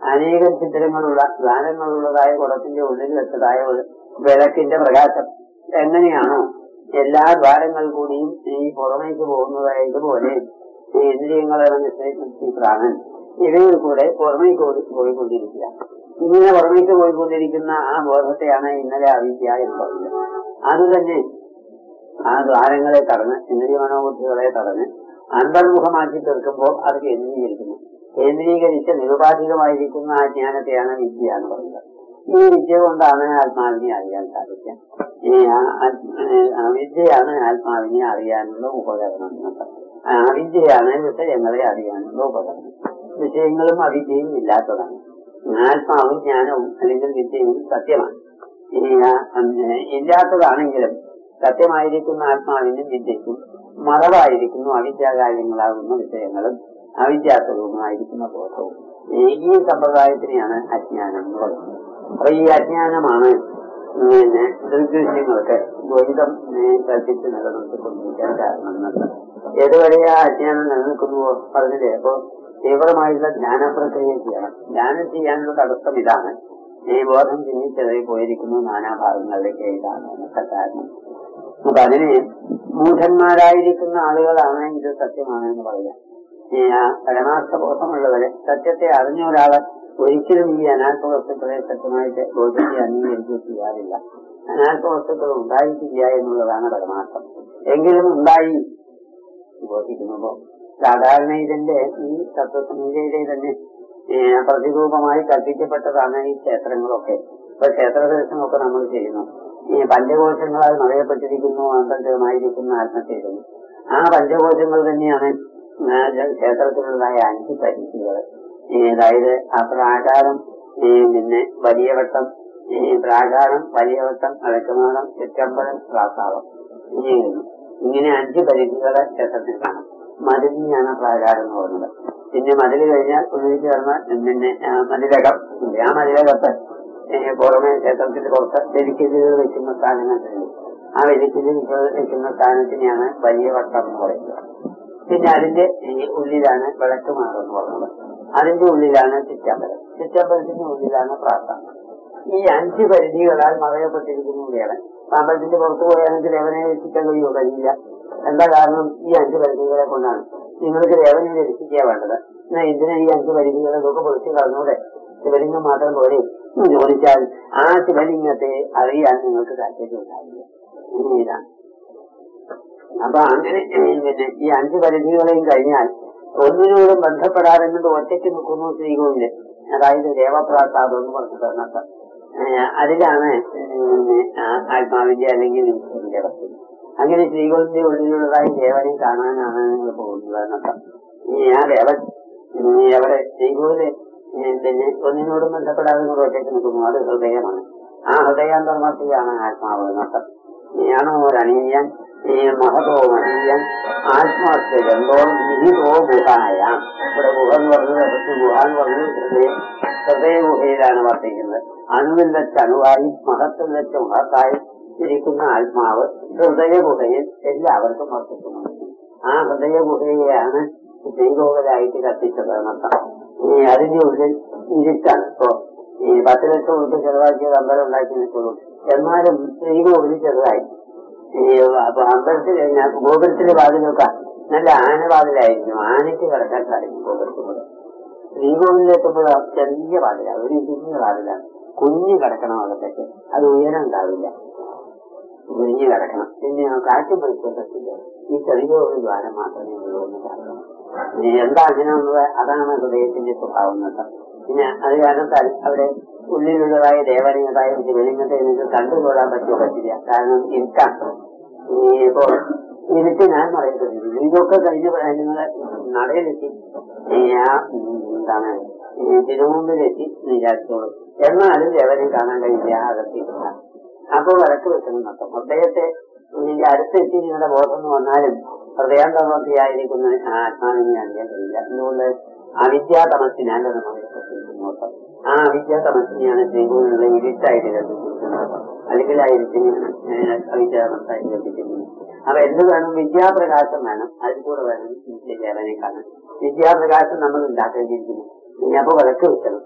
അനേകം ചിത്രങ്ങളുള്ള ദ്വാരങ്ങളുള്ളതായ കുടത്തിന്റെ ഉള്ളിൽ വെച്ചതായ ഒരു വിളക്കിന്റെ പ്രകാശം എങ്ങനെയാണോ എല്ലാ ദ്വാരങ്ങൾ കൂടിയും ഈ പുറമേക്ക് പോകുന്നതായതുപോലെ ഈ ഇന്ദ്രിയങ്ങളുടെ നിശ്ചയിച്ച് പ്രാണൻ ഇവയിൽ കൂടെ പുറമേക്ക് പോയി- പോയിക്കൊണ്ടിരിക്കുക ഇങ്ങനെ പുറമേക്ക് പോയിക്കൊണ്ടിരിക്കുന്ന ആ ബോധത്തെയാണ് ഇന്നലെ അവിദ്യ എന്ന് പറയുന്നത് അത് തന്നെ ആ ദ്വാരങ്ങളെ തടഞ്ഞ് ഇന്ദ്രിയ മനോബുദ്ധികളെ തടഞ്ഞ് അന്തർമുഖമാക്കി തീർക്കുമ്പോൾ അത് കേന്ദ്രീകരിക്കുന്നു കേന്ദ്രീകരിച്ച് നിരുപാധികമായിരിക്കുന്ന ആ ജ്ഞാനത്തെയാണ് വിദ്യ എന്ന് പറയുന്നത് ഈ വിദ്യ കൊണ്ടാണ് ആത്മാവിനെ അറിയാൻ സാധിക്കുക ഈ ആ- ആ- ആ വിദ്യയാണ് ആത്മാവിനെ അറിയാനുള്ള ഉപകരണം എന്നൊക്കെ. ആ അവിദ്യയാണ് വിഷയങ്ങളെ അറിയാനുള്ള ഉപകരണം വിഷയങ്ങളും അവിദ്യയും ഇല്ലാത്തതാണ് ആത്മാവും ജ്ഞാനവും അല്ലെങ്കിൽ വിദ്യയും സത്യമാണ് ഈ ആ- ഉം, ഇല്ലാത്തതാണെങ്കിലും സത്യമായിരിക്കുന്ന ആത്മാവിനും വിദ്യയ്ക്കും മറവായിരിക്കുന്നു അവിദ്യാകാര്യങ്ങളാകുന്ന വിഷയങ്ങളും അവിദ്യാസ്വരൂപമായിരിക്കുന്ന ബോധവും ഈ ഈ സമ്പ്രദായത്തിനെയാണ് അജ്ഞാനം എന്ന് പറയുന്നത് അപ്പൊ ഈ അജ്ഞാനമാണ് പിന്നെ ദുർദൃശ്യങ്ങൾക്ക് ദ്വൈതം ഏ, കൽപ്പിച്ച് നിലനിർത്തിക്കൊണ്ടിരിക്കാൻ കാരണം എന്നത് ഏതുവരെ ആ അജ്ഞാനം നിലനിൽക്കുന്നുവോ പറഞ്ഞില്ലേ അപ്പോ തീവ്രമായിട്ടുള്ള ജ്ഞാന പ്രക്രിയ ചെയ്യണം ജ്ഞാനം ചെയ്യാനുള്ള തടസ്സം ഇതാണ് ഈ ബോധം ചിന്തിച്ചതായി പോയിരിക്കുന്നു നാനാഭാഗങ്ങളിലേക്ക് ഇതാണ് എന്നൊക്കെ കാരണം അപ്പൊ അതിന് മൂഢന്മാരായിരിക്കുന്ന ആളുകളാണ് ഇത് സത്യമാണ് എന്ന് പറയാം ഈ ആ പരമാർത്ഥ ബോധമുള്ളവരെ സത്യത്തെ അറിഞ്ഞ ഒരാള് ഒരിക്കലും ഈ അനാത്മ വസ്തുക്കളെ സത്യമായിട്ട് ബോധിച്ച് അംഗീകരിക്കുകയോ ചെയ്യാറില്ല അനാത്മ വസ്തുക്കൾ ഉണ്ടായിട്ടില്ല എന്നുള്ളതാണ് പരമാർത്ഥം എങ്കിലും ഉണ്ടായി ബോധിക്കുന്നുമ്പോ സാധാരണ ഇതിന്റെ ഈ തത്വസംഹിതയിലെ തന്നെ ഏ, പ്രതിരൂപമായി കൽപ്പിക്കപ്പെട്ടതാണ് ഈ ക്ഷേത്രങ്ങളൊക്കെ ഇപ്പൊ ക്ഷേത്ര ദർശനമൊക്കെ നമ്മൾ ചെയ്യുന്നു ഈ പഞ്ചകോശങ്ങളാൽ നിറയപ്പെട്ടിരിക്കുന്നു അന്തർജമായിരിക്കുന്ന ആത്മചൈതന്യം ആ പഞ്ചകോശങ്ങൾ തന്നെയാണ് ആ ക്ഷേത്രത്തിലുള്ളതായ അഞ്ച് പരിധികൾ അതായത് ആ പ്രാകാരം ഈ പിന്നെ വലിയ വട്ടം ഈ പ്രാകാരം വലിയ വട്ടം അലക്കുമാടം ചുറ്റമ്പലം പ്രാസാവം ഇങ്ങനെ ഇങ്ങനെ അഞ്ച് പരിധികളെ ക്ഷേത്രത്തിൽ കാണാം മതിലിനെയാണ് പ്രാകാരം എന്ന് പറയുന്നത് പിന്നെ മതിൽ കഴിഞ്ഞാൽ ഉള്ളിൽ ചേർന്ന പിന്നെ ആ മതിലകം ഉണ്ട്. ആ മതിലകത്ത് ഏ, പുറമെ ക്ഷേത്രത്തിന്റെ പുറത്ത് വെലിക്കലുകൾ വെക്കുന്ന സ്ഥാനങ്ങളുണ്ട് ആ വെലിക്കലുകൾ വെക്കുന്ന സ്ഥാനത്തിനെയാണ് വലിയ വട്ടം എന്ന് പറയുന്നത് പിന്നെ അതിന്റെ ഈ ഉള്ളിലാണ് വിളക്കുമാറ് എന്ന് പറയുന്നത് അതിന്റെ ഉള്ളിലാണ് ചുറ്റമ്പലം ചുറ്റമ്പലത്തിന്റെ ഉള്ളിലാണ് പ്രാർത്ഥന ഈ അഞ്ച് പരിധികളാൽ മറയപ്പെട്ടിരിക്കുന്നവയാണ് അമ്പലത്തിന്റെ പുറത്തു പോയാണെങ്കിൽ ദേവനെ രക്ഷിക്കാൻ കഴിയുമോ കഴിയില്ല എന്താ കാരണം ഈ അഞ്ച് പരിധികളെ കൊണ്ടാണ് നിങ്ങൾക്ക് ദേവനെ രക്ഷിക്കുക വേണ്ടത് എന്നാ എന്തിനാ ഈ അഞ്ച് പരിധികളെ ഒക്കെ പൊളിച്ച് കളഞ്ഞൂടെ ശിവലിംഗം മാത്രം പോരെ എന്ന് ചോദിച്ചാൽ ആ ശിവലിംഗത്തെ അറിയാൻ നിങ്ങൾക്ക് താല്പര്യം ഉണ്ടാവില്ല ഇനി ഇതാണ് അപ്പൊ അങ്ങനെ പിന്നെ ഈ അഞ്ച് പരിധികളെയും കഴിഞ്ഞാൽ ഒന്നിനോടും ബന്ധപ്പെടാതെന്നത് ഒറ്റയ്ക്ക് നിൽക്കുന്നു ശ്രീകോവില് അതായത് ദേവപ്രാസാദം എന്ന് പറഞ്ഞിട്ട് അതിനകത്ത് ഏഹ് അതിലാണ് പിന്നെ ആ ആത്മാവിന്റെ അല്ലെങ്കിൽ ഈശ്വരന്റെ വസ്തു അങ്ങനെ ശ്രീകോവിലിന്റെ ഉള്ളിലുള്ളതായി ദേവനെ കാണാനാണ് നിങ്ങൾ പോകുന്നത് എന്നർത്ഥം ഈ ആ ദേവൻ ഉം, എവിടെ ശ്രീകോവില് ഉം, പിന്നെ ഒന്നിനോടും ബന്ധപ്പെടാതെ നിങ്ങൾ ഒറ്റയ്ക്ക് നിൽക്കുന്നു അത് ഹൃദയമാണ് ആ ഹൃദയാന്തർമത്തിയാണ് ആത്മാവ് എന്നർത്ഥം ഞാനോ ഒരണീയൻ ഈ മഹതോ മഹീയൻ ആത്മാർത്ഥ ഗന്ധോ നിഹിതോ ഗുഹായ ഇവിടെ ഗുഹ എന്ന് പറഞ്ഞത് ഗുഹ എന്ന് പറഞ്ഞത് ഹൃദയം ഹൃദയ ഗുഹയിലാണ് വർത്തിക്കുന്നത് അണുവിൽ വെച്ച് അണുവായി മഹത്തിൽ വെച്ച് മഹത്തായി ഇരിക്കുന്ന ആത്മാവ് ഹൃദയ ഗുഹയിൽ എല്ലാവർക്കും വർത്തിക്കുന്നു ആ ഹൃദയ ഗുഹയെയാണ് ദൈവകലായിട്ട് കത്തിച്ചത് എന്നർത്ഥം ഈ അതിന്റെ ഉള്ളിൽ ഇരുട്ടാണ് ഇപ്പോ ഈ പത്ത് ലക്ഷം ഉറുപ്പ് ചെലവാക്കിയത് അമ്പലം ഉണ്ടാക്കി നിൽക്കുള്ളൂ എന്നാലും ശ്രീകോവിൽ ചെറുതായി ഈ അപ്പൊ അമ്പലത്തിൽ കഴിഞ്ഞാൽ ഗോപുരത്തിന്റെ വാതിലൊക്കെ നല്ല ആനവാതിലായിരിക്കും ആനയ്ക്ക് കിടക്കാൻ സാധിക്കും ഗോപുരത്തിലൂടെ ശ്രീകോവിലെത്തുമ്പോൾ ചെറിയ വാതിലാണ് ഒരു ഇരിഞ്ഞ വാതിലാണ് കുഞ്ഞു കിടക്കണം അകത്തേക്ക് അത് ഉയരം ഉണ്ടാവില്ല കുഞ്ഞു കിടക്കണം പിന്നെ കാറ്റും പരിശോധനത്തില്ല ഈ ചെറിയ ഒരു ദ്വാരം മാത്രമേ ഉള്ളൂ എന്ന് കാണണം ഇനി എന്താ അങ്ങനെ ഉള്ളത് അതാണ് ഹൃദയത്തിന്റെ സ്വഭാവം കേട്ടോ പിന്നെ അത് കാരണത്താൽ അവിടെ ഉള്ളിലുള്ളതായ ദേവനീയതായ ശിവലിംഗത്തെ നിങ്ങൾക്ക് കണ്ടുകൊള്ളാൻ പറ്റുമോ പറ്റില്ല കാരണം ഇരുട്ടാണ് ഈ ഇപ്പോ ഇരുട്ട് ഞാൻ പറയുന്നത് ഇതൊക്കെ കഴിഞ്ഞ നിങ്ങൾ നടയിലെത്തി ഈ ആ ഉം, എന്താണ് ഈ തിരുമുമ്പിലെത്തി എന്ന് വിചാരിച്ചോളൂ എന്നാലും ദേവനെ കാണാൻ കഴിയില്ല അകത്തില്ല അപ്പൊ വിളക്ക് വെക്കണം നഷ്ടം ഹൃദയത്തെ ഈ അടുത്തെത്തി നിങ്ങളുടെ ബോധം എന്ന് വന്നാലും ഹൃദയാന്തർമത്തിയായിരിക്കുന്ന ആ ആത്മാവിനെ അറിയാൻ കഴിയില്ല എന്തുകൊണ്ട് അവിദ്യാതമസിനാണ് നമ്മൾ നോട്ടം ആ അവിദ്യാതമസിനെയാണ് ശ്രീകുവിനുള്ള ഇരുട്ടായിട്ട് കൽപ്പിച്ചിരിക്കുന്നത് അല്ലെങ്കിൽ ആ ഇരുട്ടിനെയാണ് അവിദ്യാതമസായിട്ട് കൽപ്പിച്ചിരിക്കുന്നത് അപ്പൊ എന്ത് വേണം വിദ്യാപ്രകാശം വേണം അതിൽ കൂടെ വേണം ദേവനെ കാണാൻ വിദ്യാപ്രകാശം നമ്മൾ ഉണ്ടാക്കേണ്ടിയിരിക്കുന്നു ഇനി അപ്പൊ വിളക്ക് വെക്കണം